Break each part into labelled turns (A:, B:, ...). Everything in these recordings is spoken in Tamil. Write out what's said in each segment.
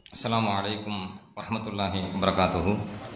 A: அஸ்ஸலாமு அலைக்கும் வரஹ்மத்துல்லாஹி வபரகாத்துஹு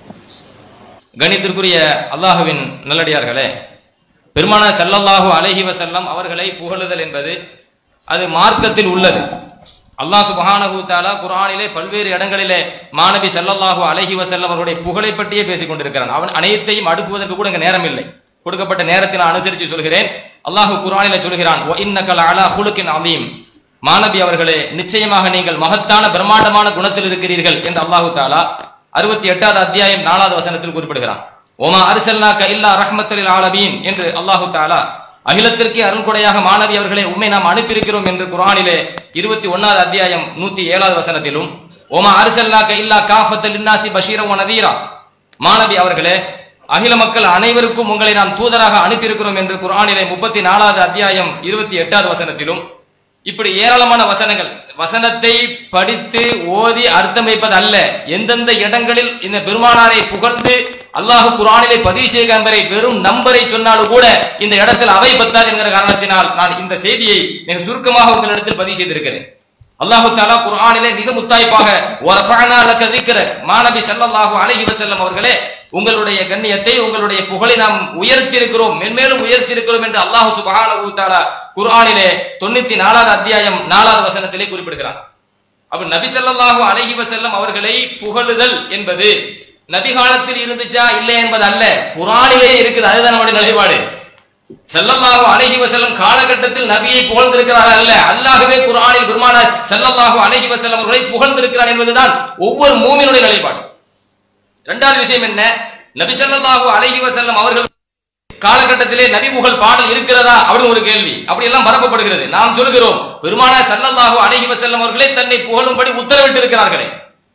A: கணித்திற்குரிய அல்லாஹுவின் நல்லடியார்களே பெருமானா ஸல்லல்லாஹு அலைஹி வஸல்லம் அவர்களை புகழுதல் என்பது அது மார்க்கத்தில் உள்ளது அல்லாஹ் சுப்ஹானஹு தஆலா குர்ஆனிலே பல்வேறு இடங்களிலே மாநபி ஸல்லல்லாஹு அலைஹி வஸல்லம் அவர்களுடைய புகழை பற்றியே பேசிக் கொண்டிருக்கிறான் அவன் அனைத்தையும் அடுக்குவதற்கு கூட இங்க நேரம் இல்லை கொடுக்கப்பட்ட நேரத்தை நான் அனுசரித்து சொல்கிறேன் அல்லாஹ் குர்ஆனிலே சொல்கிறான் "வ இன்னக லஅலா ஹுலுகின் அதீம் மாணவி அவர்களே நிச்சயமாக நீங்கள் மகத்தான பிரம்மாண்டமான குணத்தில் இருக்கிறீர்கள் என்று அல்லாஹு தாலா அறுபத்தி எட்டாவது அத்தியாயம் நாலாவது வசனத்தில் குறிப்பிடுகிறான் ஓமா அரிசல்னாக்க இல்லா ரஹ்மத்துலில் ஆலமீன் என்று அல்லாஹு தாலா அகிலத்திற்கே அருள்கொடையாக மாணவி அவர்களே உண்மை நாம் அனுப்பியிருக்கிறோம் என்று குரானிலே இருபத்தி ஒன்னாவது அத்தியாயம் நூத்தி ஏழாவது வசனத்திலும் ஓமா அரிசல்னாக்க இல்லா காஃபத்தல் இன்னாசி பஷீரம் நதீரா மாணவி அவர்களே அகில மக்கள் அனைவருக்கும் உங்களை நாம் தூதராக அனுப்பியிருக்கிறோம் என்று குர்ஆனிலே முப்பத்தி நாலாவது அத்தியாயம் இருபத்தி எட்டாவது வசனத்திலும் இப்படி ஏராளமான வசனங்கள் வசனத்தை படித்து ஓதி அர்த்தம் வைப்பது அல்ல எந்தெந்த இடங்களில் இந்த பெருமானாரை புகழ்ந்து அல்லாஹ் குர்ஆனிலே பதிவு செய்க என்பதை வெறும் நம்பரை சொன்னாலும் கூட இந்த இடத்தில் அவை பத்தாது என்கிற காரணத்தினால் நான் இந்த செய்தியை மிக சுருக்கமாக உங்களிடத்தில் பதிவு செய்திருக்கிறேன் அல்லாஹு தாலா குர்ஆனிலே மிக முத்தாய்ப்பாக "வரஃபஅனா லக திக்ரக்" மாநபி ஸல்லல்லாஹு அலைஹி வஸல்லம் அவர்களே உங்களுடைய கண்ணியத்தை உங்களுடைய புகழை நாம் உயர்த்தி இருக்கிறோம் மென்மேலும் உயர்த்தி இருக்கிறோம் என்று அல்லாஹ் சுப்ஹானஹு தஆலா குர்ஆனிலே 94வது நாலாவது அத்தியாயம் நாலாவது வசனத்திலே குறிப்பிடுகிறான் அப்ப நபி ஸல்லல்லாஹு அலைஹி வஸல்லம் அவர்களை புகழுதல் என்பது நபி காலத்தில் இருந்துச்சா இல்லை என்பது அல்ல குர்ஆனிலே இருக்குது அதுதான் நம்முடைய நிலைப்பாடு ஸல்லல்லாஹு அலைஹி வஸல்லம் காலகட்டத்தில் நபியை புகழ்ந்திருக்கிறார்கள் அல்ல அல்லாஹ்வே குர்ஆனில் பெருமானார் ஸல்லல்லாஹு அலைஹி வஸல்லம் அவர்களை புகழ்ந்திருக்கிறார் என்பதுதான் ஒவ்வொரு மூமினுடைய நிலைப்பாடு இரண்டாவது விஷயம் என்ன நபி ஸல்லல்லாஹு அலைஹி வஸல்லம் அவர்கள் காலகட்டத்திலே நபி புகழ் பாடல் இருக்கிறதா அப்படின்னு ஒரு கேள்வி அப்படி எல்லாம் பரப்பப்படுகிறது நாம் சொல்கிறோம் பெருமானார் ஸல்லல்லாஹு அலைஹி வஸல்லம் அவர்களே தன்னை புகழும்படி உத்தரவிட்டு இருக்கிறார்களே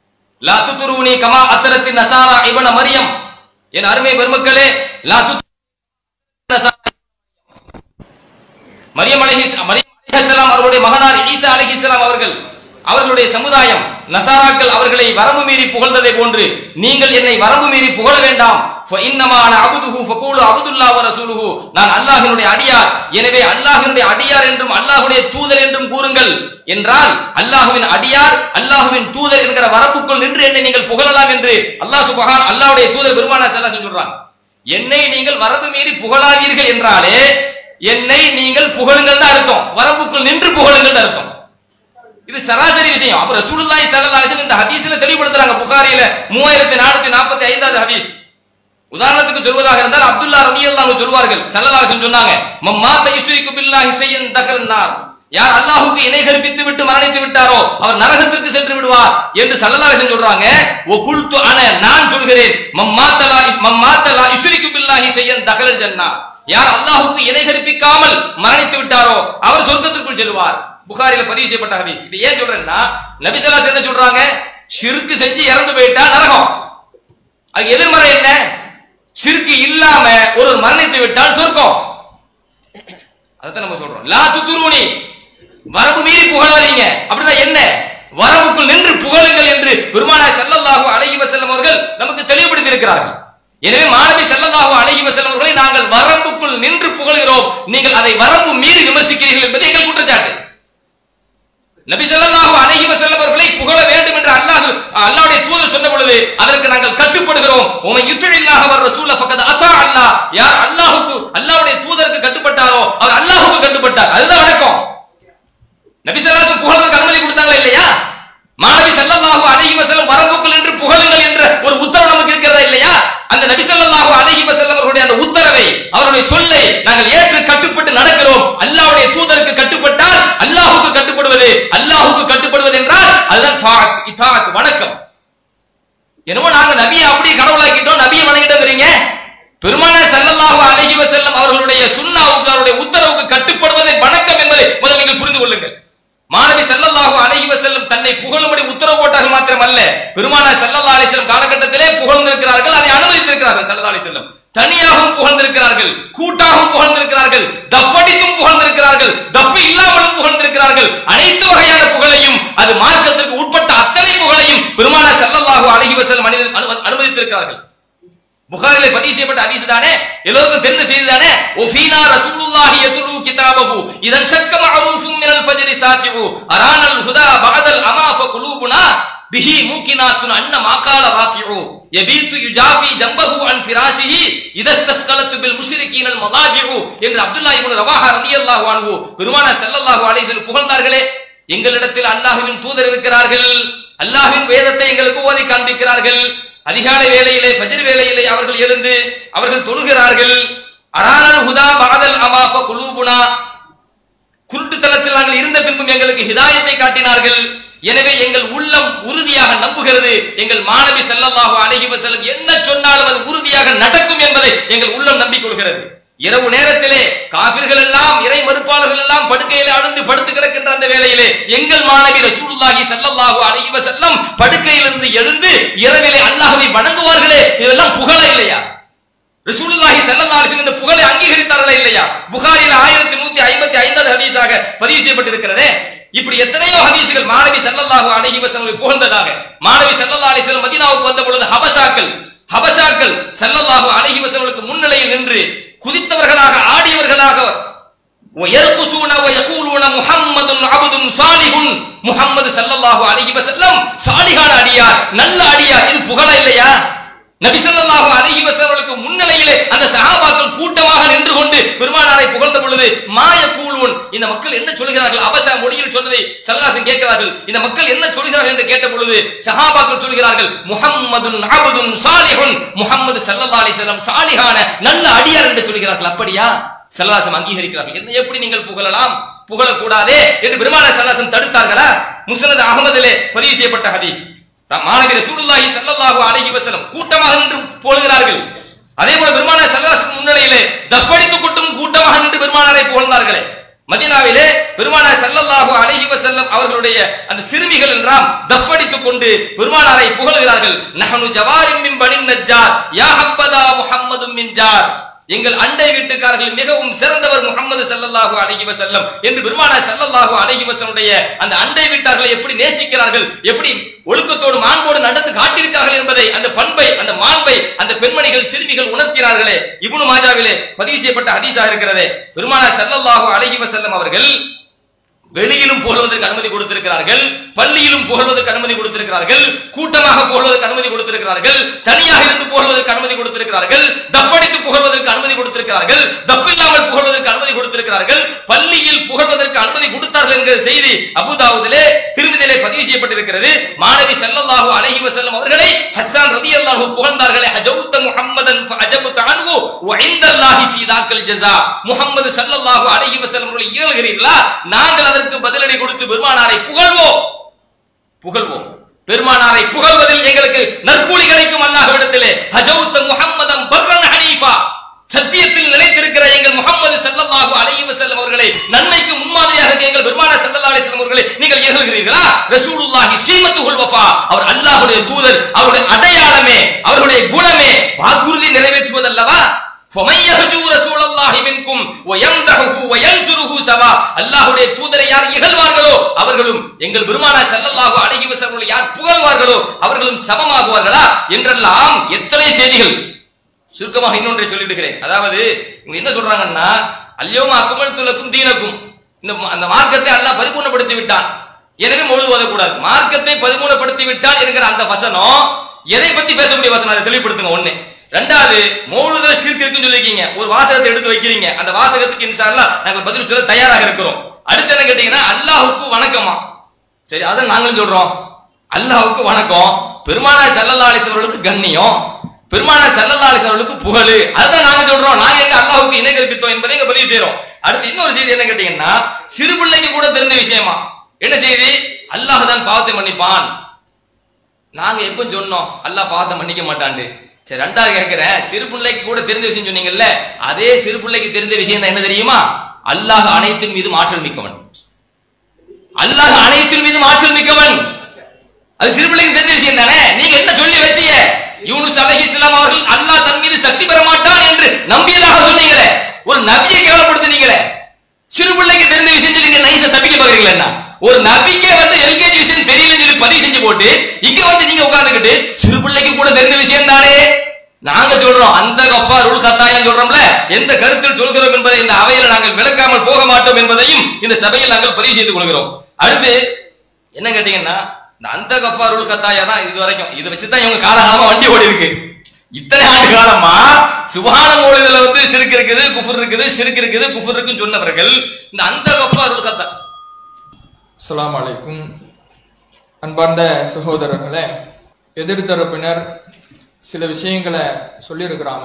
A: லா துத்ருனி கமா அத்தரத்தின் நசாரா இப்ன மரியம் என் அருமை பெருமக்களே லா துத் மரியம் அலைஹி மரியம் அலைஹிஸ்ஸலாம் அவர்களுடைய மகனார் ஈசா அலைஹிஸ்ஸலாம் அவர்கள் அவர்களுடைய சமுதாயம் நசாராக்கள் அவர்களை வரம்பு மீறி புகழ்ந்ததை போன்று நீங்கள் என்னை வரம்பு மீறி புகழ வேண்டாம் இன்னமா அபுதுஹு ஃபகூலு அபுதுல்லாஹ் வ ரசூலுஹு நான் அல்லாஹ்வினுடைய அடியார் எனவே அல்லாஹ்வினுடைய அடியார் என்றும் அல்லாஹ்வுடைய தூதர் என்றும் கூறுங்கள் என்றால் அல்லாஹ்வின் அடியார் அல்லாஹ்வின் தூதர் என்கிற வரப்புக்குள் நின்று என்னை நீங்கள் புகழலாம் என்று அல்லாஹ் சுபஹான் அல்லாஹ்வுடைய தூதர் பெருமானார் ஸல்லல்லாஹு அலைஹி சொல்றாங்க என்னை நீங்கள் வரம்பு மீறி புகழாதீர்கள் என்றாலே என்னை நீங்கள் புகழுங்கள் தான் அர்த்தம் வரம்புக்குள் நின்று புகழுங்கள் அர்த்தம் இது சராசரி விஷயம் அப்ப ரசூலுல்லாஹி ஸல்லல்லாஹு அலைஹி வஸல்லம் இந்த ஹதீஸ்ல தெளிவுபடுத்துறாங்க புகாரியில 3445 ஹதீஸ் உதாரணத்துக்கு சொல்வதாக இருந்தால் அப்துல்லா ரலியல்லாஹு அன்ஹு சொல்வார்கள் ஸல்லல்லாஹு அலைஹி வஸல்லம் சொன்னாங்க மம்மா தயுஸ்ரிகு பில்லாஹி ஷையன் தகல் நார் யார் அல்லாஹ்வுக்கு இணை கற்பித்து விட்டு மரணித்து விட்டாரோ அவர் நரகத்திற்கு சென்று விடுவார் என்று ஸல்லல்லாஹு அலைஹி வஸல்லம் சொல்றாங்க ஒ குல்து அன நான் சொல்கிறேன் மம்மா தலா மம்மா தலா யுஸ்ரிகு பில்லாஹி ஷையன் தகல் ஜன்னா யார் அல்லாஹ்வுக்கு இணை கற்பிக்காமல் மரணித்து விட்டாரோ அவர் சொர்க்கத்திற்குள் செல்வார் புகாரில பதிவு செய்யப்பட்ட ஹதீஸ் இது ஏன் சொல்றேன்னா நபி ஸல்லல்லாஹு அலைஹி என்ன சொல்றாங்க ஷிர்க் செஞ்சு இறந்து போயிட்டா நரகம் அது எதிர்மறை என்ன ஷிர்க் இல்லாம ஒரு மரணித்து விட்டால் சொர்க்கம் அதான் நம்ம சொல்றோம் லா துதுருனி வரம்பு மீறி புகழாதீங்க அப்படின்னா என்ன வரம்புக்குள் நின்று புகழுங்கள் என்று பெருமானார் ஸல்லல்லாஹு அலைஹி வஸல்லம் அவர்கள் நமக்கு தெளிவுபடுத்தி இருக்கிறார்கள் எனவே மாணவி ஸல்லல்லாஹு அலைஹி வஸல்லம் அவர்களை நாங்கள் வரம்புக்குள் நின்று புகழ்கிறோம் நீங்கள் அதை வரம்பு மீறி விமர்சிக்கிறீர்கள் என்பது எங்கள் குற்றச்சாட்டு நபி ஸல்லல்லாஹு அலைஹி வஸல்லம் அவர்களை புகழ வேண்டும் என்று அல்லாஹ் அல்லாஹ்வுடைய தூதர் சொன்ன பொழுது அதற்கு நாங்கள் கட்டுப்படுகிறோம் உமை யுத்தில்லாஹ வர் ரசூல ஃபகத் அதா அல்லாஹ் யார் அல்லாஹ்வுக்கு அல்லாஹ்வுடைய தூதருக்கு கட்டுப்பட்டாரோ அவர் அல்லாஹ்வுக்கு கட்டுப்பட்டார் அதுதான் வணக்கம் நபி ஸல்லல்லாஹு புகழ்றதுக்கு அனுமதி கொடுத்தாங்களா இல்லையா மாணவி ஸல்லல்லாஹு அலைஹி வஸல்லம் வரம்புக்குள் என்று புகழுங்கள் என்ற ஒரு உத்தரவு நமக்கு இருக்கிறதா இல்லையா அந்த நபி ஸல்லல்லாஹு அலைஹி வஸல்லம் அவர்களுடைய அந்த உத்தரவை அவருடைய சொல்லை நாங்கள் ஏற்று கட்டுப்பட்டு நடக்கிறோம் அல்லாஹ்வுடைய தூதருக்கு கட்டுப்பட்டால் அல்லாஹ்வுக்கு கட்டுப்படுவது அல்லாஹ்வுக்கு கட்டுப்படுவது என்றால் அதுதான் தாஅத் இதாஅத் வணக்கம் என்னமோ நாங்க நபியை அப்படியே கடவுளாக்கிட்டோம் நபியை வணங்கிட்டோங்கிறீங்க பெருமானார் ஸல்லல்லாஹு அலைஹி வஸல்லம் அவர்களுடைய சுன்னாவுக்கு அவருடைய உத்தரவுக்கு கட்டுப்படுவதை வணக்கம் என்பதை முதல் நீங்கள் புரிந்து கொள்ளுங்கள் மாணவி ஸல்லல்லாஹு அலைஹி வஸல்லம் தன்னை புகழும்படி உத்தரவு போட்டார்கள் மாத்திரமல்ல பெருமானார் ஸல்லல்லாஹு அலைஹி வஸல்லம் காலகட்டத்திலே புகழ்ந்திருக்கிறார்கள் அதை அனுமதித்திருக்கிறார்கள் ஸல்லல்லாஹு அலைஹி வஸல்லம் தனியாகவும் புகழ்ந்திருக்கிறார்கள் கூட்டாகவும் புகழ்ந்திருக்கிறார்கள் தஃபடிக்கும் புகழ்ந்திருக்கிறார்கள் தஃப் இல்லாமலும் புகழ்ந்திருக்கிறார்கள் அனைத்து வகையான புகழையும் அது மார்க்கத்திற்கு உட்பட்ட அத்தனை புகழையும் பெருமானார் ஸல்லல்லாஹு அலைஹி வஸல்லம் அனுமதி- அனுமதி- அனுமதித்திருக்கிறார்கள் புகாரிலே பதிவு செய்யப்பட்ட ஹதீஸ் தானே எல்லோருக்கும் தெரிந்த செய்தி தானே ஒஃபீனா ரசூலுல்லாஹி யத்லு கிதாபஹு இதன் ஷக்க மஅரூஃபும் மினல் ஃபஜ்ரி சாத்திபு அரானல் ஹுதா பஅதல் அமா ஃபகுலூபுனா பிஹி மூக்கினாத்துன் அன்ன மாகால வாக்கியோ எபீத்து யுஜாஃபி ஜம்பஹு அன் ஃபிராஷிஹி இதஸ்தஸ்கலத்து பில் முஷ்ரிகீனல் மதாஜிஉ என்று அப்துல்லா இப்னு ரவாஹா ரலியல்லாஹு அன்ஹு பெருமானார் ஸல்லல்லாஹு அலைஹி வஸல்லம் புகழ்ந்தார்களே எங்களிடத்தில் அல்லாஹ்வின் தூதர் இருக்கிறார்கள் அல்லாஹ்வின் வேதத்தை எங்களுக்கு ஓதி காண்பிக்கிறார்கள் அதிகாலை வேளையிலே ஃபஜ்ர் வேளையிலே அவர்கள் எழுந்து அவர்கள் தொழுகிறார்கள் அரானல் ஹுதா பாதல் அமாஃப குலூபுனா குருட்டுத்தனத்தில் நாங்கள் இருந்த பின்பும் எங்களுக்கு ஹிதாயத்தை காட்டினார்கள் எனவே எங்கள் உள்ளம் உறுதியாக நம்புகிறது எங்கள் மாணவி ஸல்லல்லாஹு அலைஹி வஸல்லம் என்ன சொன்னாலும் அது உறுதியாக நடக்கும் என்பதை எங்கள் உள்ளம் நம்பிக்கொள்கிறது இரவு நேரத்திலே காபிர்கள் எல்லாம் இறை மறுப்பாளர்கள் எல்லாம் படுக்கையிலே அழுந்து படுத்து கிடக்கின்ற அந்த வேளையிலே எங்கள் மாணவி ரசூலுல்லாஹி ஸல்லல்லாஹு அலைஹி வஸல்லம் படுக்கையிலிருந்து எழுந்து இரவிலே அல்லாஹ்வை வணங்குவார்களே இதெல்லாம் புகழ இல்லையா ரசூலுல்லாஹி ஸல்லல்லாஹு அலைஹி வஸல்லம் இந்த புகழை அங்கீகரித்தார்களா இல்லையா புகாரில 1155வது ஹதீஸாக பதிவு செய்யப்பட்டிருக்கிறதே இப்படி எத்தனையோ ஹதீஸ்கள் மாணவி ஸல்லல்லாஹு அலைஹி வஸல்லம் புகழ்ந்ததாக மாணவி ஸல்லல்லாஹு அலைஹி வஸல்லம் மதீனாவுக்கு வந்த பொழுது ஹபஷாக்கள் ஹபஷாக்கள் ஸல்லல்லாஹு அலைஹி வஸல்லமுக்கு முன்னிலையில் நின்று குதித்தவர்களாக ஆடியவர்களாக ويرقصون ويقولون محمد عبد صالح முஹம்மது ஸல்லல்லாஹு அலைஹி வஸல்லம் சாலிஹான அடியார் நல்ல அடியார் இது புகழ இல்லையா நபி ஸல்லல்லாஹு அலைஹி வஸல்லமுக்கு முன்னிலையிலே அந்த சஹாபாக்கள் கூட்டமாக நின்று கொண்டு பெருமானாரை புகழ்ந்த பொழுது மாய கூலூன் இந்த மக்கள் என்ன சொல்கிறார்கள் அபஷா மொழியில் சொன்னதை சல்லாசன் கேட்கிறார்கள் இந்த மக்கள் என்ன சொல்கிறார்கள் என்று கேட்ட பொழுது சஹாபாக்கள் சொல்கிறார்கள் முஹம்மதுன் அபதுன் சாலிஹுன் முஹம்மது ஸல்லல்லாஹு அலைஹி வஸல்லம் சாலிஹான நல்ல அடியார் என்று சொல்கிறார்கள் அப்படியா சல்லாசம் அங்கீகரிக்கிறார்கள் என்ன எப்படி நீங்கள் புகழலாம் புகழக்கூடாதே என்று பெருமானார் சல்லாசம் தடுத்தார்களா முஸ்னத் அகமதிலே பதிவு செய்யப்பட்ட ஹதீஸ் மாணவி ரசூலுல்லாஹி ஸல்லல்லாஹு அலைஹி வஸல்லம் கூட்டமாக நின்று போலுகிறார்கள் அதே போல பெருமானார் ஸல்லல்லாஹு முன்னிலையிலே தஃபடித்து கொட்டும் கூட்டமாக நின்று பெருமானாரை புகழ்ந்தார்களே மதீனாவிலே பெருமானார் ஸல்லல்லாஹு அலைஹி வஸல்லம் அவர்களுடைய அந்த சிறுமிகள் என்றாம் தஃபடித்துக் கொண்டு பெருமானாரை புகழுகிறார்கள் நஹனு ஜவாரிம் மின் பனின் நஜ்ஜார் யா ஹப்பதா முஹம்மதும் மின் ஜார் எங்கள் அண்டை வீட்டுக்காரர்கள் மிகவும் சிறந்தவர் முகமது ஸல்லல்லாஹு அலைஹி வஸல்லம் என்று பெருமானார் ஸல்லல்லாஹு அலைஹி வஸல்லுடைய அந்த அண்டை வீட்டார்களை எப்படி நேசிக்கிறார்கள் எப்படி ஒழுக்கத்தோடு மாண்போடு நடந்து காட்டியிருக்கிறார்கள் என்பதை அந்த பண்பை அந்த மாண்பை அந்த பெண்மணிகள் சிறுமிகள் உணர்த்தினார்களே இப்னு மாஜாவிலே பதிவு செய்யப்பட்ட ஹதீஸாக இருக்கிறதே பெருமானார் ஸல்லல்லாஹு அலைஹி வஸல்லம் அவர்கள் வெளியிலும் புகழ்வதற்கு அனுமதி கொடுத்திருக்கிறார்கள் பள்ளியிலும் புகழ்வதற்கு அனுமதி கொடுத்திருக்கிறார்கள் கூட்டமாக புகழ்வதற்கு அனுமதி கொடுத்திருக்கிறார்கள் தனியாக இருந்து புகழ்வதற்கு அனுமதி கொடுத்திருக்கிறார்கள் தஃபடித்து புகழ்வதற்கு அனுமதி கொடுத்திருக்கிறார்கள் தஃப் இல்லாமல் புகழ்வதற்கு அனுமதி கொடுத்திருக்கிறார்கள் பள்ளியில் புகழ்வதற்கு அனுமதி கொடுத்தார்கள் என்கிற செய்தி அபுதாவுதிலே திருமதியிலே பதிவு செய்யப்பட்டிருக்கிறது மாணவி ஸல்லல்லாஹு அலைஹி வஸல்லம் அவர்களை ஹஸ்ஸான் ரலியல்லாஹு புகழ்ந்தார்களே ஹஜவுத்த முஹம்மதன் ஃபஅஜபுத அன்ஹு வ இந்தல்லாஹி ஃபீ தாக்கல் ஜஸா முஹம்மது ஸல்லல்லாஹு அலைஹி வஸல்லம் அவர்களை இகழ்கிறீர்களா நாங்கள் அதற்கு பதிலடி கொடுத்து பெருமானாரை புகழ்வோம் புகழ்வோம் பெருமானாரை புகழ்வதில் எங்களுக்கு நற்கூலி கிடைக்கும் அல்லாஹ்விடத்திலே ஹஜவுத்த முஹம்மதன் பர்ரன் ஹனீஃபா சத்தியத்தில் நிலைத்திருக்கிற எங்கள் முகமது ஸல்லல்லாஹு அலைஹி வஸல்லம் அவர்களை நன்மைக்கு முன்மாதிரியாக இருக்க எங்கள் பெருமானார் ஸல்லல்லாஹு அலைஹி வஸல்லம் அவர்களை நீங்கள் இகழ்கிறீர்களா ரசூலுல்லாஹி ஷீமத்துல் வஃபா அவர் அல்லாஹ்வுடைய தூதர் அவருடைய அடையாளமே அவருடைய குணமே வாக்குறுதி நிறைவேற்றுவதல்லவா فَمَن يَهْجُو رَسُولَ اللَّهِ مِنكُمْ وَيَمْدَحُهُ وَيَنْصُرُهُ سَوَاءٌ அல்லாஹ்வுடைய தூதரை யார் இகழ்வார்களோ அவர்களும் எங்கள் பெருமானார் ஸல்லல்லாஹு அலைஹி வஸல்லம் அவர்களை யார் புகழ்வார்களோ அவர்களும் சமமாகுவார்களா என்றெல்லாம் எத்தனை செய்திகள் சுருக்கமாக இன்னொன்றை சொல்லிவிடுகிறேன் அதாவது இவங்க என்ன சொல்றாங்கன்னா அல்யோமா அக்குமல் துலக்கும் தீனக்கும் இந்த ம- அந்த மார்க்கத்தை அல்லாஹ் பரிபூர்ணப்படுத்தி விட்டான் எனவே மொழு ஓதக்கூடாது மார்க்கத்தை பரிபூர்ணப்படுத்தி விட்டான் என்கிற அந்த வசனம் எதை பத்தி பேசக்கூடிய வசனம் அதை தெளிவுபடுத்துங்க ஒண்ணு ரெண்டாவது மௌலுதுல ஷிர்க் இருக்குன்னு சொல்லிருக்கீங்க ஒரு வாசகத்தை எடுத்து வைக்கிறீங்க அந்த வாசகத்துக்கு இன்ஷா அல்லாஹ் நாங்கள் பதில் சொல்ல தயாராக இருக்கிறோம் அடுத்து என்ன கேட்டீங்கன்னா அல்லாஹ்வுக்கு வணக்கமா சரி அதான் நாங்களும் சொல்றோம் அல்லாஹ்வுக்கு வணக்கம் பெருமானார் ஸல்லல்லாஹு அலைஹி வஸல்லம் கண்ணியம் பெருமானார் ஸல்லல்லாஹு அலைஹி வஸல்லம் புகழு அதுதான் நாங்க சொல்றோம் நாங்க எங்க அல்லாஹ்வுக்கு இணை கற்பித்தோம் என்பதை இங்க பதிவு செய்றோம் அடுத்து இன்னொரு செய்தி என்ன கேட்டீங்கன்னா சிறு பிள்ளைக்கு கூட தெரிந்த விஷயமா என்ன செய்தி அல்லாஹ் தான் பாவத்தை மன்னிப்பான் நாங்க எப்ப சொன்னோம் அல்லாஹ் பாவத்தை மன்னிக்க மாட்டான்டு சரி ரெண்டாவது கேட்கிறேன் சிறு பிள்ளைக்கு கூட தெரிந்த விஷயம் சொன்னீங்கல்ல அதே சிறு பிள்ளைக்கு தெரிந்த விஷயம் தான் என்ன தெரியுமா அல்லாஹ் அனைத்தின் மீதும் ஆற்றல் மிக்கவன் அல்லாஹ் அனைத்தின் மீதும் ஆற்றல் மிக்கவன் அது சிறு பிள்ளைக்கு தெரிஞ்ச விஷயம் தானே நீங்க என்ன சொல்லி வச்சீங்க யூனுஸ் அலைஹிஸ்ஸலாம் அவர்கள் அல்லாஹ் தன் மீது சக்தி பெற மாட்டான் என்று நம்பியதாக சொன்னீங்களே ஒரு நபியை கேவலப்படுத்தினீங்களே சிறு பிள்ளைக்கு தெரிஞ்ச விஷயம் சொல்லி நீங்க நைஸா தப்பிக்க பாக்குறீங்களா என்ன ஒரு நபிக்கே வந்து எல்கேஜி விஷயம் தெரியலன்னு சொல்லி பதிவு செஞ்சு போட்டு இங்க வந்து நீங்க உட்கார்ந்துகிட்டு சிறு பிள்ளைக்கு கூட தெரிஞ்ச விஷயம் தானே நாங்க சொல்றோம் அந்த கஃபா ரூல் சத்தாயம் சொல்றோம்ல எந்த கருத்தில் சொல்கிறோம் என்பதை இந்த அவையில நாங்கள் விளக்காமல் போக மாட்டோம் என்பதையும் இந்த சபையில் நாங்கள் பதிவு செய்து கொள்கிறோம் அடுத்து என்ன கேட்டீங்கன்னா இந்த அந்த கஃபாருல் கத்தாயா தான் இது வரைக்கும் இதை வச்சு தான் இவங்க காலகாலமா வண்டி ஓடி இருக்கு இத்தனை ஆண்டு காலமா சுபஹான மௌலிதுல வந்து சிறுக்கு இருக்குது குஃபர் இருக்குது சிறுக்கு இருக்குது குஃபர் இருக்குன்னு சொன்னவர்கள் இந்த அந்த கஃபாருல் கத்தா
B: அஸ்ஸலாமு அலைக்கும் அன்பார்ந்த சகோதரர்களே எதிர்த்தரப்பினர் சில விஷயங்களை சொல்லியிருக்கிறாங்க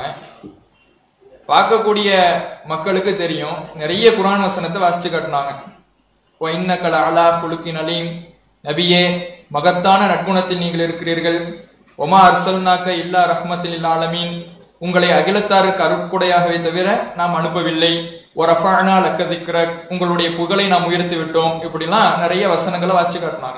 B: பார்க்கக்கூடிய மக்களுக்கு தெரியும் நிறைய குரான் வசனத்தை வாசிச்சு காட்டினாங்க ஒயின்னக்கல அலா குலுக்கின் அலீம் நபியே மகத்தான நற்குணத்தில் நீங்கள் இருக்கிறீர்கள் ஒமா அர்சல்னாக்க இல்லா ரஹ்மத்தில் ஆலமீன் உங்களை அகிலத்தாருக்கு அருட்கொடையாகவே தவிர நாம் அனுப்பவில்லை ஒரு அஃபானா லக்கதிக்கிற உங்களுடைய புகழை நாம் உயர்த்தி விட்டோம் இப்படிலாம் நிறைய வசனங்களை வாசிச்சு காட்டினாங்க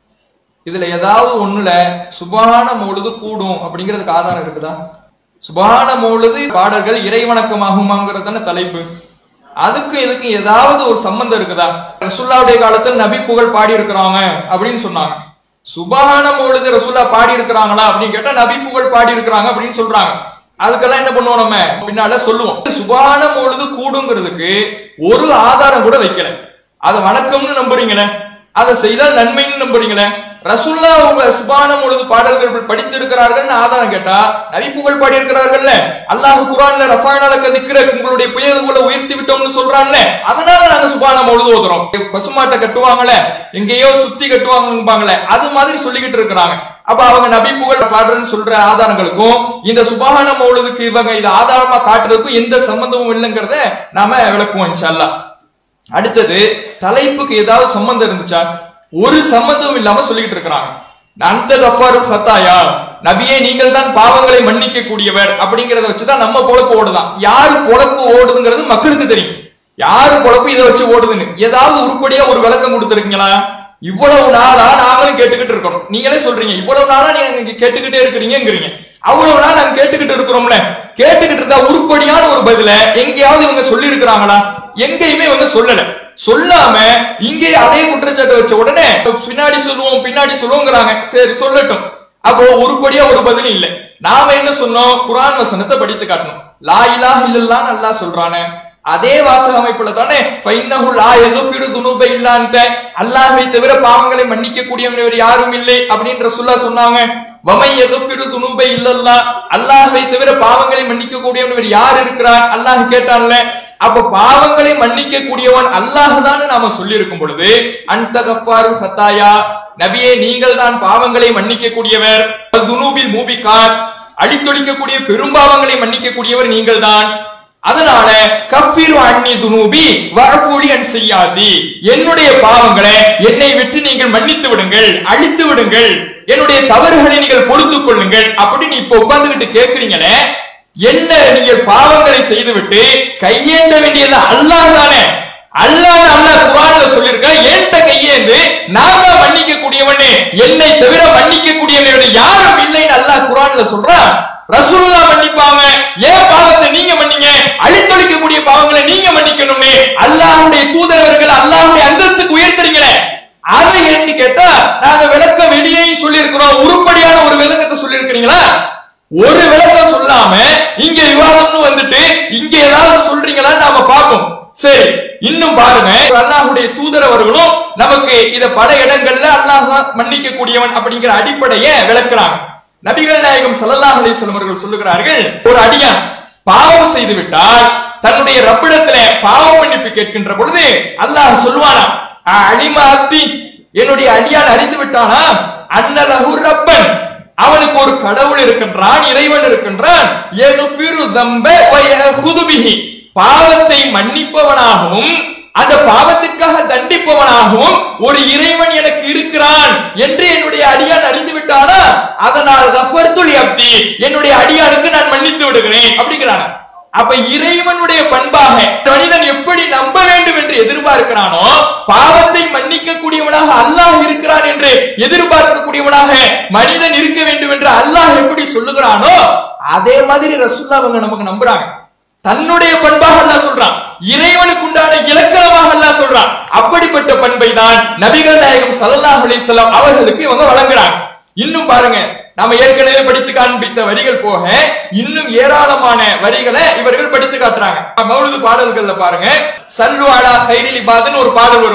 B: இதுல ஏதாவது ஒண்ணுல சுபான மொழுது கூடும் அப்படிங்கிறதுக்கு ஆதாரம் இருக்குதா சுபான மொழுது பாடல்கள் இறைவணக்கமாகுமாங்கிறது தானே தலைப்பு அதுக்கும் இதுக்கும் ஏதாவது ஒரு சம்பந்தம் இருக்குதா ரசுல்லாவுடைய காலத்துல நபி புகழ் பாடி இருக்கிறாங்க அப்படின்னு சொன்னாங்க சுபஹான மொழுது ரசுல்லா பாடி இருக்கிறாங்களா அப்படின்னு கேட்டா நபி புகழ் பாடி இருக்கிறாங்க அப்படின்னு சொல்றாங்க அதுக்கெல்லாம் என்ன பண்ணுவோம் நம்ம பின்னால சொல்லுவோம் சுபஹான மொழுது கூடுங்கிறதுக்கு ஒரு ஆதாரம் கூட வைக்கல அதை வணக்கம்னு நம்புறீங்களே அதை செய்தால் நன்மைன்னு நம்புறீங்களே ரசுல்லா உங்க சுபான பொழுது பாடல்கள் படித்திருக்கிறார்கள் ஆதாரம் கேட்டா நபி புகழ் பாடி இருக்கிறார்கள்ல அல்லாஹ் குரான்ல ரஃபானால திக்கிற உங்களுடைய புயல்களை உயர்த்தி விட்டோம்னு சொல்றான்ல அதனால நாங்க சுபான பொழுது ஓதுறோம் பசுமாட்டை கட்டுவாங்கல்ல எங்கேயோ சுத்தி கட்டுவாங்கம்பாங்களே அது மாதிரி சொல்லிக்கிட்டு இருக்கிறாங்க அப்ப அவங்க நபி புகழ் பாடுறேன்னு சொல்ற ஆதாரங்களுக்கும் இந்த சுபான மௌலுதுக்கு இவங்க இதை ஆதாரமா காட்டுறதுக்கும் எந்த சம்பந்தமும் இல்லைங்கிறத நாம விளக்குவோம் இன்ஷா அடுத்தது தலைப்புக்கு ஏதாவது சம்பந்தம் இருந்துச்சா ஒரு சம்பந்தமும் இல்லாம சொல்லிக்கிட்டு இருக்கிறாங்க அந்த கஃபாருல் ஹத்தாயா நபியே நீங்கள் தான் பாவங்களை மன்னிக்க கூடியவர் அப்படிங்கறத வச்சுதான் நம்ம பொழப்பு ஓடுதான் யாரு பொழப்பு ஓடுதுங்கிறது மக்களுக்கு தெரியும் யாரு பொழப்பு இதை வச்சு ஓடுதுன்னு ஏதாவது உருப்படியா ஒரு விளக்கம் கொடுத்துருக்கீங்களா இவ்வளவு நாளா நாங்களும் கேட்டுக்கிட்டு இருக்கணும் நீங்களே சொல்றீங்க இவ்வளவு நாளா நீங்க கேட்டுக்கிட்டே இருக்கிறீங்கிறீங்க அவ்வளவு நாள் நாங்க கேட்டுக்கிட்டு இருக்கிறோம்ல கேட்டுக்கிட்டு இருந்தா உருப்படியான ஒரு பதில எங்கேயாவது இவங்க சொல்லி இருக்கிறாங்களா எங்கேயுமே இவங்க சொல்லல சொல்லாம இங்கே அதே குற்றச்சாட்டை வச்ச உடனே பின்னாடி சொல்லுவோம் பின்னாடி சொல்லுவோங்கிறாங்க சரி சொல்லட்டும் அப்போ உருப்படியா ஒரு பதில் இல்லை நாம என்ன சொன்னோம் குரான் வசனத்தை படித்து காட்டணும் லா இலாஹ இல்லல்லான்னு அல்லாஹ் சொல்றானே அதே வாசக அமைப்புல தானே ஃபைன்னஹு லா யக்ஃபிரு துனூப இல்லான்த அல்லாஹ்வை தவிர பாவங்களை மன்னிக்க கூடியவர் யாரும் இல்லை அப்படின்ற சொல்ல சொன்னாங்க வமை யக்ஃபிரு துனூப இல்லல்லா அல்லாஹ்வை தவிர பாவங்களை மன்னிக்க கூடியவர் யார் இருக்கிறார் அல்லாஹ் கேட்டான்ல அப்ப பாவங்களை மன்னிக்க கூடியவன் அல்லாஹ் தான் நாம சொல்லி இருக்கும் பொழுது அந்த கஃபாரு ஹத்தாயா நபியே நீங்கள் தான் பாவங்களை மன்னிக்க கூடியவர் துனூபில் மூபிகார் அழித்தொழிக்கக்கூடிய பெரும்பாவங்களை மன்னிக்க கூடியவர் நீங்கள் தான் அதனால கஃபிரு அன்னி துனூபி வஃபுலி அன் செய்யாதி என்னுடைய பாவங்களை என்னை விட்டு நீங்கள் மன்னித்து விடுங்கள் அழித்து விடுங்கள் என்னுடைய தவறுகளை நீங்கள் பொறுத்துக் கொள்ளுங்கள் அப்படின்னு இப்ப உட்கார்ந்துகிட்டு கேக்குறீங்களே என்ன நீங்கள் பாவங்களை செய்துவிட்டு கையேந்த வேண்டியது அல்லாஹ் தானே அல்லாஹ் அல்லாஹ் குர்ஆன்ல சொல்லிருக்க என்கிட்ட கையேந்து நான் தான் மன்னிக்க கூடியவனே என்னை தவிர மன்னிக்க கூடியவன் யாரும் இல்லைன்னு அல்லாஹ் குர்ஆன்ல சொல்றான் ரசூலுல்லா மன்னிப்பாங்க ஏன் பாவத்தை நீங்க மன்னிங்க அழித்தொழிக்கக்கூடிய பாவங்களை நீங்க மன்னிக்கணுமே அல்லாஹ்வுடைய தூதரவர்கள் அல்லாஹ்வுடைய அந்தஸ்துக்கு உயர்த்துறீங்களே அதை ஏன்னு கேட்டா நாங்க விளக்கம் வெளியேயும் சொல்லியிருக்கிறோம் உருப்படியான ஒரு விளக்கத்தை சொல்லியிருக்கிறீங்களா ஒரு விளக்கம் சொல்லாம இங்க விவாதம்னு வந்துட்டு இங்க ஏதாவது சொல்றீங்களான்னு நாம பார்ப்போம் சரி இன்னும் பாருங்க அல்லாஹுடைய தூதரவர்களும் நமக்கு இத பல இடங்கள்ல அல்லாஹ் தான் மன்னிக்க கூடியவன் அப்படிங்கிற அடிப்படையை விளக்குறாங்க நபிகள் நாயகம் ஸல்லல்லாஹு அலைஹி வஸல்லம் அவர்கள் சொல்லுகிறார்கள் ஒரு அடியான் பாவம் செய்து விட்டால் தன்னுடைய ரப்பிடத்துல பாவ மன்னிப்பு கேட்கின்ற பொழுது அல்லாஹ் சொல்வானா அலிமா அத்தி என்னுடைய அடியான் அறிந்து விட்டானா அன்னலஹு ரப்பன் அவனுக்கு ஒரு கடவுள் இருக்கின்றான் இறைவன் இருக்கின்றான் யக்ஃபிரு தம்ப வ யஹுது பிஹி பாவத்தை மன்னிப்பவனாகவும் அந்த பாவத்திற்காக தண்டிப்பவனாகவும் ஒரு இறைவன் எனக்கு இருக்கிறான் என்று என்னுடைய அடியான் அறிந்து விட்டானா அதனால் கஃபர்துல் அப்தி என்னுடைய அடியானுக்கு நான் மன்னித்து விடுகிறேன் அப்படிங்கிறாங்க அப்ப இறைவனுடைய பண்பாக மனிதன் எப்படி நம்ப வேண்டும் என்று எதிர்பார்க்கிறானோ பாவத்தை மன்னிக்க கூடியவனாக அல்லாஹ் இருக்கிறான் என்று எதிர்பார்க்கக்கூடியவனாக மனிதன் இருக்க வேண்டும் என்று அல்லாஹ் எப்படி சொல்லுகிறானோ அதே மாதிரி ரசூல்லா அவங்க நமக்கு நம்புறாங்க தன்னுடைய பண்பாக அல்லாஹ் சொல்றான் இறைவனுக்கு உண்டான இலக்கணமாக அல்லாஹ் சொல்றான் அப்படிப்பட்ட பண்பை தான் நபிகள் நாயகம் ஸல்லல்லாஹு அலைஹி வஸல்லம் அவர்களுக்கு இவங்க வழங்குறாங்க இன்னும் பாருங்க நாம ஏற்கனவே படித்து காண்பித்த வரிகள் போக இன்னும் ஏராளமான வரிகளை இவர்கள் படித்து காட்டுறாங்க மௌலுது பாடல்கள்ல பாருங்க சல்லு அலா கைரில் இபாதுன்னு ஒரு பாடல் வருங்க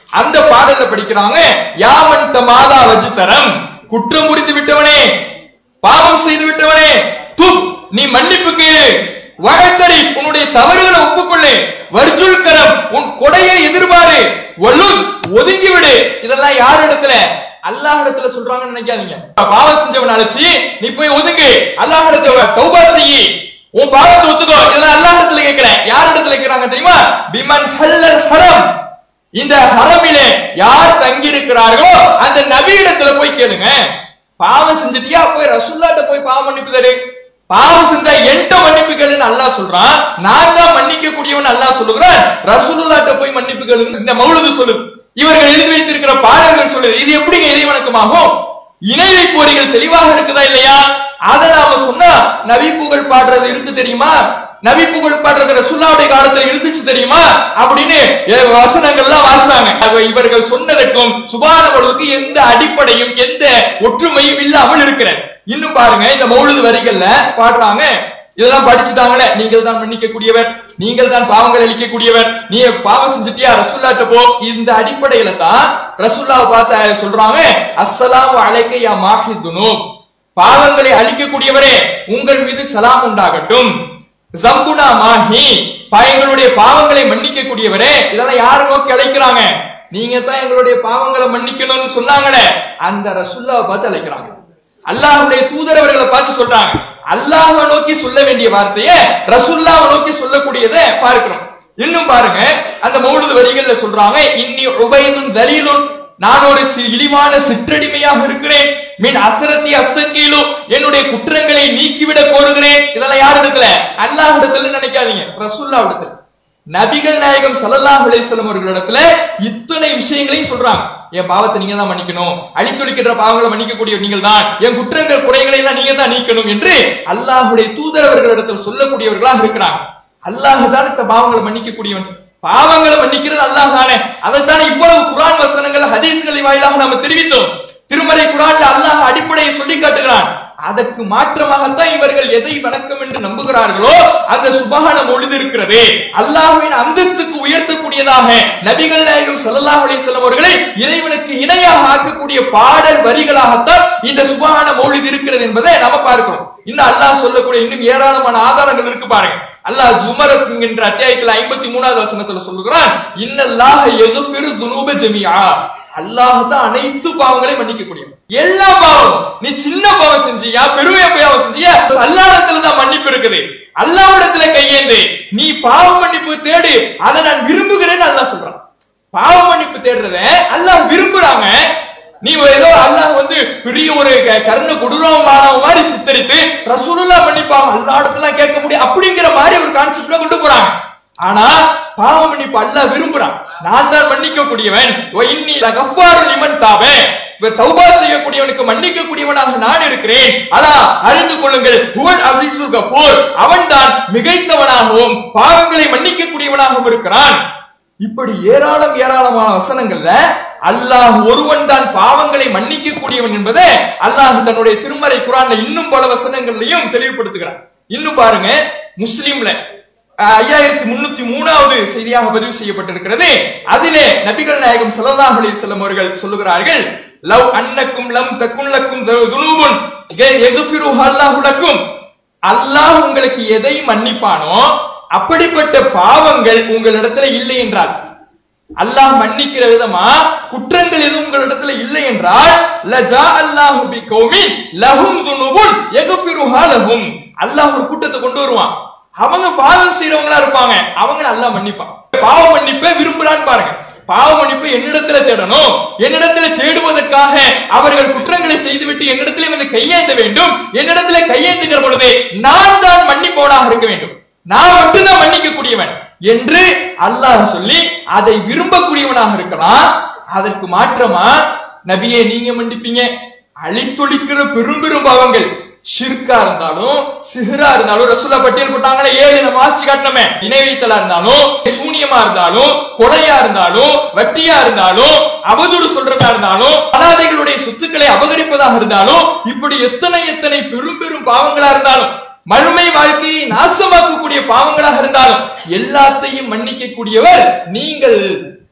B: அந்த பாடல்ல படிக்கிறாங்க யாமன் மாதா வஜித்தரம் குற்றம் புரிந்து விட்டவனே பாவம் செய்து விட்டவனே துப் நீ மன்னிப்பு கேளு வழத்தறி உன்னுடைய தவறுகளை ஒப்புக்கொள்ளு வர்ஜுல் கரம் உன் கொடையை எதிர்பாரு வலு ஒதுங்கி விடு இதெல்லாம் யார் இடத்துல அல்லாஹ் இடத்துல சொல்றாங்கன்னு நினைக்காதீங்க பாவம் செஞ்சவன் அழைச்சி நீ போய் ஒதுங்கு அல்லாஹ் இடத்துல தௌபா செய்யி உன் பாவத்தை ஒத்துக்கோ இதெல்லாம் அல்லாஹ் இடத்துல கேட்கிறேன் யார் இடத்துல கேட்கிறாங்க தெரியுமா பிமன் ஹல்லல் ஹரம் இந்த ஹரமிலே யார் தங்கி இருக்கிறார்களோ அந்த நபி இடத்துல போய் கேளுங்க பாவம் செஞ்சுட்டியா போய் ரசுல்லாட்ட போய் பாவம் மன்னிப்பு தரு பாவம் செஞ்சா என்கிட்ட மன்னிப்பு கேளுன்னு அல்லாஹ் சொல்றான் நான் தான் மன்னிக்க கூடியவன் அல்லாஹ் சொல்லுகிறான் ரசூலுல்லாட்ட போய் மன்னிப்பு கேளுங்க இந்த மௌலுது சொல்லுது இவர்கள் எழுதி வைத்திருக்கிற பாடல்கள் சொல்லுது இது எப்படிங்க இறைவணக்கமாகும் இணை வைப்போரிகள் தெளிவாக இருக்குதா இல்லையா அதை நாம சொன்னா நபி புகழ் பாடுறது இருக்கு தெரியுமா நபி புகழ் பாடுறது ரசுல்லாவுடைய காலத்துல இருந்துச்சு தெரியுமா அப்படின்னு எ- வசனங்கள்லாம் வாசிச்சாங்க அப்ப இவர்கள் சொன்னதற்கும் சுபானவர்களுக்கு எந்த அடிப்படையும் எந்த ஒற்றுமையும் இல்லாமல் இருக்கிறேன் இன்னும் பாருங்க இந்த மௌலுது வரிகள்ல பாடுறாங்க இதெல்லாம் படிச்சுட்டாங்களே நீங்கள் தான் மன்னிக்க கூடியவர் நீங்கள் தான் பாவங்கள் அளிக்கக்கூடியவர் நீ பாவம் செஞ்சுட்டியா ரசுல்லாட்ட போ இந்த அடிப்படையில தான் ரசுல்லாவை பார்த்து சொல்றாங்க அஸ்ஸலாமு அலைக்க யா மாஹிதுனூப் பாவங்களை அழிக்கக்கூடியவரே உங்கள் மீது சலாம் உண்டாகட்டும் ஜம்புனா மாஹி பா- எங்களுடைய பாவங்களை மன்னிக்க கூடியவரே இதெல்லாம் யாரை நோக்கி அழைக்கிறாங்க நீங்க தான் எங்களுடைய பாவங்களை மன்னிக்கணும்னு சொன்னாங்களே அந்த ரசுல்லாவை பார்த்து அழைக்கிறாங்க அல்லாஹ்வுடைய தூதரவர்களை பார்த்து சொல்றாங்க அல்லாஹ்வை நோக்கி சொல்ல வேண்டிய வார்த்தையை ரசுல்லாவை நோக்கி சொல்லக்கூடியதை பார்க்கிறோம் இன்னும் பாருங்க அந்த மௌலுது வரிகள்ல சொல்றாங்க இன்னி உபைதுன் தலீலுன் நான் ஒரு சி- இழிவான சிற்றடிமையாக இருக்கிறேன் மின் அசரத்தி அஸ்தங்கீலு என்னுடைய குற்றங்களை நீக்கிவிட கோருகிறேன் இதெல்லாம் யார் இடத்துல அல்லாஹ் இடத்துல நினைக்காதீங்க ரசூல்லா இடத்துல நபிகள் நாயகம் ஸல்லல்லாஹு அலைஹி வஸல்லம் அவர்களிடத்துல இத்தனை விஷயங்களையும் சொல்றாங்க என் பாவத்தை நீங்க தான் மன்னிக்கணும் அழித்தொழிக்கின்ற பாவங்களை மன்னிக்கக்கூடிய நீங்கள் தான் என் குற்றங்கள் குறைகளை எல்லாம் நீங்க தான் நீக்கணும் என்று அல்லாஹ்வுடைய தூதரவர்களிடத்தில் சொல்லக்கூடியவர்களாக இருக்கிறாங்க அல்லாஹ் தான் இந்த பாவங்களை மன்னிக்க கூடியவன் பாவங்களை மன்னிக்கிறது அல்லாஹ் தானே அதைத்தானே இவ்வளவு குர்ஆன் வசனங்கள் ஹதீஸ்களை வாயிலாக நாம தெரிவித்தோம் திருமறை குர்ஆன்ல அல்லாஹ் அடிப்படையை சொல்லி காட்டுகிறான் அதற்கு மாற்றமாகத்தான் இவர்கள் எதை வணக்கம் என்று நம்புகிறார்களோ அந்த சுபகான மொழிது இருக்கிறது அல்லாஹ்வின் அந்தஸ்துக்கு உயர்த்தக்கூடியதாக நபிகள் நாயகம் ஸல்லல்லாஹு அலைஹி வஸல்லம் அவர்களை இறைவனுக்கு இணையாக ஆக்கக்கூடிய பாடல் வரிகளாகத்தான் இந்த சுபகான மௌலிது இருக்கிறது என்பதை நாம பார்க்கிறோம் இன்னும் அல்லாஹ் சொல்லக்கூடிய இன்னும் ஏராளமான ஆதாரங்கள் இருக்கு பாருங்க அல்லாஹ் ஜுமர் என்கின்ற அத்தியாயத்துல ஐம்பத்தி மூணாவது வசனத்துல சொல்லுகிறான் இன்னல்லாஹ யக்ஃபிரு துனூப ஜமீஆ அல்லாஹ் தான் அனைத்து பாவங்களையும் மன்னிக்க கூடியவன் எல்லா பாவம் நீ சின்ன பாவம் செஞ்சியா பெருமைய பாவம் செஞ்சியா அல்லாஹ்விடத்துல தான் மன்னிப்பு இருக்குது அல்லாஹ்விடத்துல கையேந்து நீ பாவ மன்னிப்பு தேடு அதை நான் விரும்புகிறேன்னு அல்லாஹ் சொல்றான் பாவ மன்னிப்பு தேடுறத அல்லாஹ் விரும்புறாங்க நீ ஏதோ அல்லாஹ் வந்து பெரிய ஒரு க- கருணை கொடூரமானவ மாதிரி சித்தரித்து ரசூலுல்லா மன்னிப்பாங்க அல்லா இடத்துல கேட்க முடியும் அப்படிங்கிற மாதிரி ஒரு கான்செப்ட்ல கொண்டு போறாங்க ஆனா பாவ மன்னிப்பு அல்லாஹ் விரும்புறான் நான் தான் மன்னிக்க கூடியவன் வ இன்னி லகஃபாரு லிமன் தாபே இவ தௌபா செய்யக்கூடியவனுக்கு மன்னிக்க கூடியவனாக நான் இருக்கிறேன் அதா அறிந்து கொள்ளுங்கள் புகழ் அசீசுல் கஃபூர் அவன்தான் மிகைத்தவனாகவும் பாவங்களை மன்னிக்க கூடியவனாகவும் இருக்கிறான் இப்படி ஏராளம் ஏராளமான வசனங்கள்ல அல்லாஹ் ஒருவன் தான் பாவங்களை மன்னிக்க கூடியவன் என்பதை அல்லாஹ் தன்னுடைய திருமறை குரான்ல இன்னும் பல வசனங்கள்லையும் தெளிவுபடுத்துகிறான் இன்னும் பாருங்க முஸ்லிம்ல அஹ், ஐயாயிரத்தி முன்னூத்தி மூணாவது செய்தியாக பதிவு செய்யப்பட்டிருக்கிறது அதிலே நபிகள் நாயகம் ஸல்லல்லாஹு அலைஹி வஸல்லம் அவர்கள் சொல்லுகிறார்கள் லவ் அன்னக்கும் லம் தக்குன் லக்கும் துனூபுன் எகுஃபிருஹு அல்லாஹு லக்கும் அல்லாஹ் உங்களுக்கு எதை மன்னிப்பானோ அப்படிப்பட்ட பாவங்கள் உங்களிடத்துல இல்லை என்றால் அல்லாஹ் மன்னிக்கிற விதமா குற்றங்கள் எதுவும் உங்களிடத்துல இல்லை என்றால் லஜா அல்லாஹு பி கௌமின் லஹும் துனுபுன் யக்ஃபிருஹா லஹும் அல்லாஹ் ஒரு கூட்டத்தை கொண்டு வருவான் அவங்க பாவம் செய்றவங்களா இருப்பாங்க அவங்க அல்லாஹ் மன்னிப்பான் பாவ மன்னிப்பை விரும்புறான்னு பாருங்க பாவ மன்னிப்பு என்னிடத்துல தேடணும் என்னிடத்துல தேடுவதற்காக அவர்கள் குற்றங்களை செய்துவிட்டு என்னிடத்துல வந்து கையேந்த வேண்டும் என்னிடத்துல கையேந்துகிற பொழுது நான் தான் மன்னிப்பவனாக இருக்க வேண்டும் நான் மட்டும்தான் மன்னிக்க கூடியவன் என்று அல்லாஹ் சொல்லி அதை விரும்பக்கூடியவனாக இருக்கலாம் அதற்கு மாற்றமா நபியே நீங்க மன்னிப்பீங்க அழித்தொழிக்கிற பெரும் பெரும் பாவங்கள் ஷிர்கா இருந்தாலும் சிஹரா இருந்தாலும் ரசூலா பட்டியல் போட்டாங்களே ஏழு நம்ம வாசிச்சு காட்டணுமே இணை வைத்தலா இருந்தாலும் சூனியமா இருந்தாலும் கொலையா இருந்தாலும் வட்டியா இருந்தாலும் அவதூறு சொல்றதா இருந்தாலும் அனாதைகளுடைய சொத்துக்களை அபகரிப்பதாக இருந்தாலும் இப்படி எத்தனை எத்தனை பெரும் பெரும் பாவங்களா இருந்தாலும் மறுமை வாழ்க்கையை நாசமாக்கக்கூடிய பாவங்களாக இருந்தாலும் எல்லாத்தையும் மன்னிக்க கூடியவர் நீங்கள்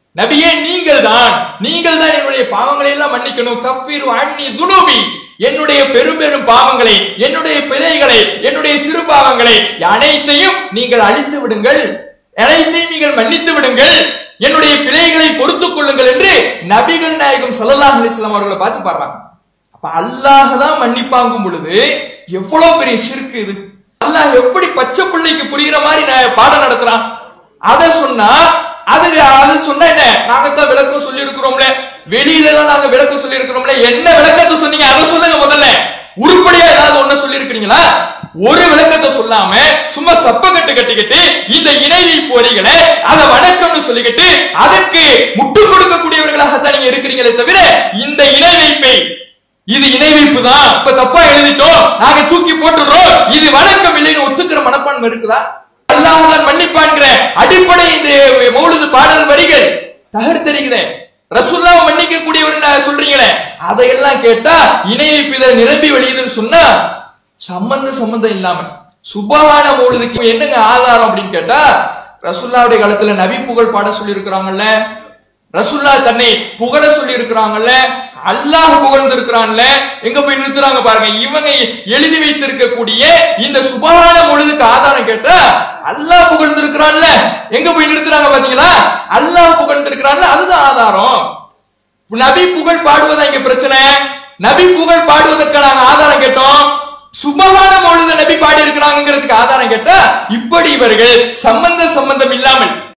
B: நபியே நீங்கள் தான் நீங்கள் தான் என்னுடைய பாவங்களை எல்லாம் மன்னிக்கணும் கஃபிரு அன்னி துனுபி என்னுடைய பெரும் பெரும் பாவங்களை என்னுடைய பிழைகளை என்னுடைய சிறு பாவங்களை அனைத்தையும் நீங்கள் அழித்து விடுங்கள் அனைத்தையும் நீங்கள் மன்னித்து விடுங்கள் என்னுடைய பிழைகளை பொறுத்துக் கொள்ளுங்கள் என்று நபிகள் நாயகம் ஸல்லல்லாஹு அலைஹி வஸல்லம் அவர்களை பார்த்து பாடுறாங்க அப்ப அல்லாஹ் தான் மன்னிப்பாங்கும் பொழுது எவ்வளவு பெரிய ஷிர்க் இது அல்லாஹ் எப்படி பச்சை பிள்ளைக்கு புரியுற மாதிரி நான் பாடம் நடத்துறான் அத சொன்னா அதுக்கு அது சொன்னா என்ன நாங்க தான் விளக்கம் சொல்லி இருக்கிறோம்ல வெளியில எல்லாம் நாங்க விளக்கம் சொல்லி இருக்கிறோம்ல என்ன விளக்கத்தை சொன்னீங்க அதை சொல்லுங்க முதல்ல உருப்படியா ஏதாவது ஒண்ணு சொல்லி இருக்கிறீங்களா ஒரு விளக்கத்தை சொல்லாம சும்மா சப்ப கட்டு கட்டிக்கிட்டு இந்த இணைவி போறீங்களே அதை வணக்கம்னு சொல்லிக்கிட்டு அதற்கு முட்டு கொடுக்கக்கூடியவர்களாகத்தான் நீங்க இருக்கிறீங்களே தவிர இந்த இணை வைப்பை இது இணை வைப்பு தான் இப்ப தப்பா எழுதிட்டோம் நாங்க தூக்கி போட்டுறோம் இது வணக்கம் இல்லைன்னு ஒத்துக்கிற மனப்பான்மை இருக்குதா அல்லாஹ் தான் மன்னிப்பான்கிற அடிப்படை இந்த மௌலுது பாடல் வரிகள் தகர்த்தெறிகிறேன் ரசூல்லாவை மன்னிக்க கூடியவர் சொல்றீங்களே அதையெல்லாம் கேட்டா இணை வைப்பு இதை நிரம்பி வழியுதுன்னு சொன்னா சம்பந்த சம்பந்தம் இல்லாம சுபகான மௌலுதுக்கு என்னங்க ஆதாரம் அப்படின்னு கேட்டா ரசூல்லாவுடைய காலத்துல நபி புகழ் பாட சொல்லி இருக்கிறாங்கல்ல ரசூல்லா தன்னை புகழ சொல்லி இருக்கிறாங்கல்ல அல்லாஹ் புகழ்ந்து இருக்கிறான்ல எங்க போய் நிறுத்துறாங்க பாருங்க இவங்க எழுதி வைத்திருக்கக்கூடிய இந்த சுபகான மொழிதுக்கு ஆதாரம் கேட்டா அல்லாஹ் புகழ்ந்து இருக்கிறான்ல எங்க போய் நிறுத்துறாங்க பாத்தீங்களா அல்லாஹ் புகழ்ந்து இருக்கிறான்ல அதுதான் ஆதாரம் நபி புகழ் பாடுவதா இங்க பிரச்சனை நபி புகழ் பாடுவதற்கு நாங்க ஆதாரம் கேட்டோம் சுபகான மொழித நபி பாடி இருக்கிறாங்கிறதுக்கு ஆதாரம் கேட்டா இப்படி இவர்கள் சம்பந்த சம்பந்தம் இல்லாமல்